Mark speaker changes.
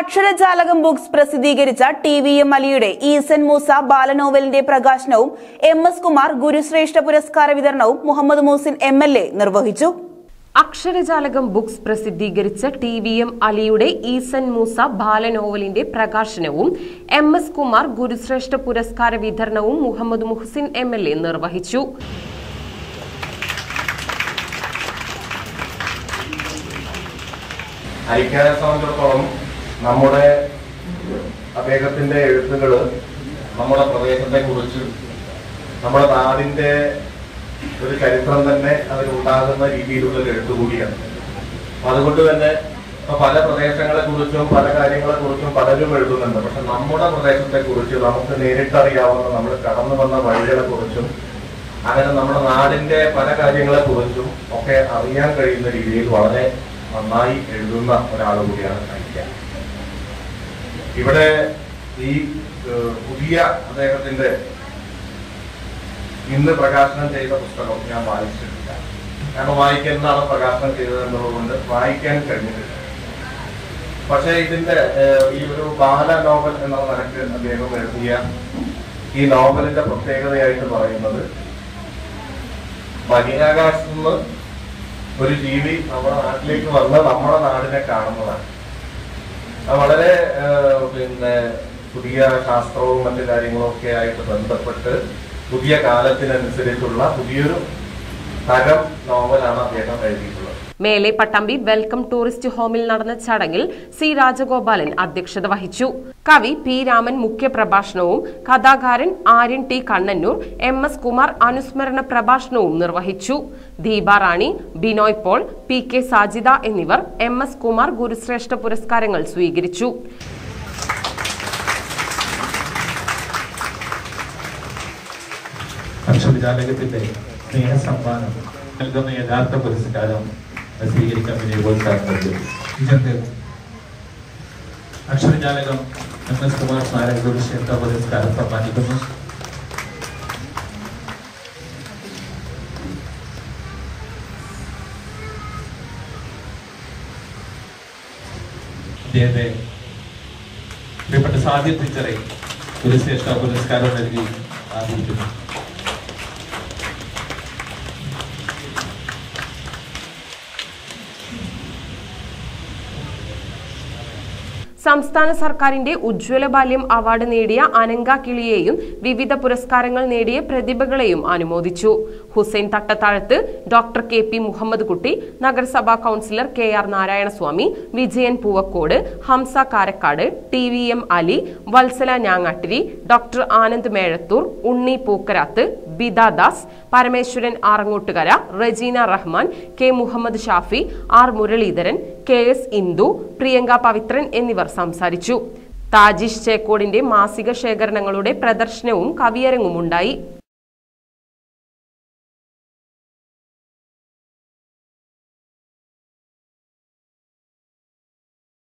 Speaker 1: അക്ഷരജാലകം books പ്രസിദ്ധീകരിച്ച T V M അലിയുടെ ഈസൻ മൂസ ബാലനോവലിന്റെ പ്രകാശനവും എം എസ് കുമാർ ഗുരുശ്രേഷ്ഠ പുരസ്കാര വിതരണവും Muhammad Muhsin M L A നിർവഹിച്ചു
Speaker 2: അക്ഷരജാലകം ബുക്സ് പ്രസിദ്ധീകരിച്ച ടി വി എം അലിയുടെ ഈസൻ മൂസ ബാലനോവലിന്റെ പ്രകാശനവും എം എസ് കുമാർ ഗുരുശ്രേഷ്ഠ പുരസ്കാര വിതരണവും Muhammad Muhsin M L A നിർവഹിച്ചു
Speaker 3: അരിക്കാനെ സംബന്ധിച്ചിടത്തോളം നമ്മുടെ അദ്ദേഹത്തിന്റെ എഴുത്തുകള് നമ്മുടെ പ്രദേശത്തെ കുറിച്ച് നമ്മുടെ നാടിന്റെ ഒരു ചരിത്രം തന്നെ അതിലുണ്ടാകുന്ന രീതിയിലുള്ള ഒരു എഴുത്തുകൂടിയാണ് അപ്പൊ അതുകൊണ്ട് തന്നെ ഇപ്പൊ പല പ്രദേശങ്ങളെ കുറിച്ചും പല കാര്യങ്ങളെ കുറിച്ചും പലരും എഴുതുന്നുണ്ട് പക്ഷെ നമ്മുടെ പ്രദേശത്തെ കുറിച്ച് നമുക്ക് നേരിട്ടറിയാവുന്ന നമ്മൾ കടന്നു വന്ന വഴികളെ കുറിച്ചും അങ്ങനെ നമ്മുടെ നാടിന്റെ പല കാര്യങ്ങളെ കുറിച്ചും ഒക്കെ അറിയാൻ കഴിയുന്ന രീതിയിൽ വളരെ നന്നായി എഴുതുന്ന ഒരാൾ കൂടിയാണ് അനിക്ക ഇവിടെ ഈ ഏഹ്, പുതിയ അദ്ദേഹത്തിന്റെ ഇന്ന് പ്രകാശനം ചെയ്ത പുസ്തകം ഞാൻ വായിച്ചിട്ടില്ല കാരണം വായിക്കാൻ എന്താണ് പ്രകാശനം ചെയ്തത് എന്നുള്ളതുകൊണ്ട് വായിക്കാൻ കഴിഞ്ഞിട്ടില്ല പക്ഷേ ഇതിന്റെ ഏഹ്, ഈ ഒരു ബാല നോവൽ എന്ന നിലക്ക് അദ്ദേഹം എഴുതിയ ഈ നോവലിന്റെ പ്രത്യേകതയായിട്ട് പറയുന്നത് ബഹിരാകാശത്ത് നിന്ന് ഒരു ജീവി നമ്മുടെ നാട്ടിലേക്ക് വന്ന് നമ്മുടെ നാടിനെ കാണുന്നതാണ് അത് വളരെ ഏഹ്, പിന്നെ പുതിയ ശാസ്ത്രവും മറ്റു കാര്യങ്ങളും ഒക്കെ ആയിട്ട് ബന്ധപ്പെട്ട് പുതിയ കാലത്തിനനുസരിച്ചുള്ള പുതിയൊരു തരം നോവലാണ് അദ്ദേഹം എഴുതിയിട്ടുള്ളത്
Speaker 2: മേലെ പട്ടാമ്പി വെൽക്കം ടൂറിസ്റ്റ് ഹോമിൽ നടന്ന ചടങ്ങിൽ സി രാജഗോപാലൻ അധ്യക്ഷത വഹിച്ചു കവി പി രാമൻ മുഖ്യപ്രഭാഷണവും കഥാകാരൻ Aryan T Kannanoor M S Kumar അനുസ്മരണ പ്രഭാഷണവും നിർവഹിച്ചു ദീപ റാണി ബിനോയ് പോൾ പി കെ സാജിദ എന്നിവർ എം എസ് കുമാർ ഗുരുശ്രേഷ്ഠ പുരസ്കാരങ്ങൾ സ്വീകരിച്ചു
Speaker 4: അക്ഷരജാലകത്തിന്റെ സ്നേഹസമ്മാനം നൽകുന്ന യഥാർത്ഥ പുരസ്കാരം സ്വീകരിക്കാൻ വേണ്ടി പ്രോത്സാഹനം ഇജന്ത് അക്ഷരജാലകം എം എസ് കുമാർ സ്മാരക ഗുരുക്ഷേത്ര പുരസ്കാരം സമ്മാനിക്കുന്നു ഇദ്ദേഹത്തെ പ്രിയപ്പെട്ട സാധ്യ ടീച്ചറെ ഗുരുശ്രേഷ്ഠ പുരസ്കാരം നൽകി ആദരിക്കുന്നു
Speaker 2: സംസ്ഥാന സർക്കാരിന്റെ ഉജ്ജ്വല ബാല്യം അവാർഡ് നേടിയ അനങ്ക കിളിയെയും വിവിധ പുരസ്കാരങ്ങൾ നേടിയ പ്രതിഭകളെയും അനുമോദിച്ചു Hussain Thattathazhath doctor K P Muhammad Kutty നഗരസഭാ councillor K R Narayanaswamy Vijayan Poovakkode Hamsa Karakkad T V M Ali Vatsala Njangattiri doctor Anand Mezhathur Unni Pookkarath Bidadas Parameswaran Arangottukara Rejina Rahman K Muhammad Shafi R Muraleedharan K S Indu Priyanka Pavithran എന്നിവർ സംസാരിച്ചു താജിഷ് ചേക്കോടിന്റെ മാസിക ശേഖരണങ്ങളുടെ പ്രദർശനവും കവിയരങ്ങും ഉണ്ടായി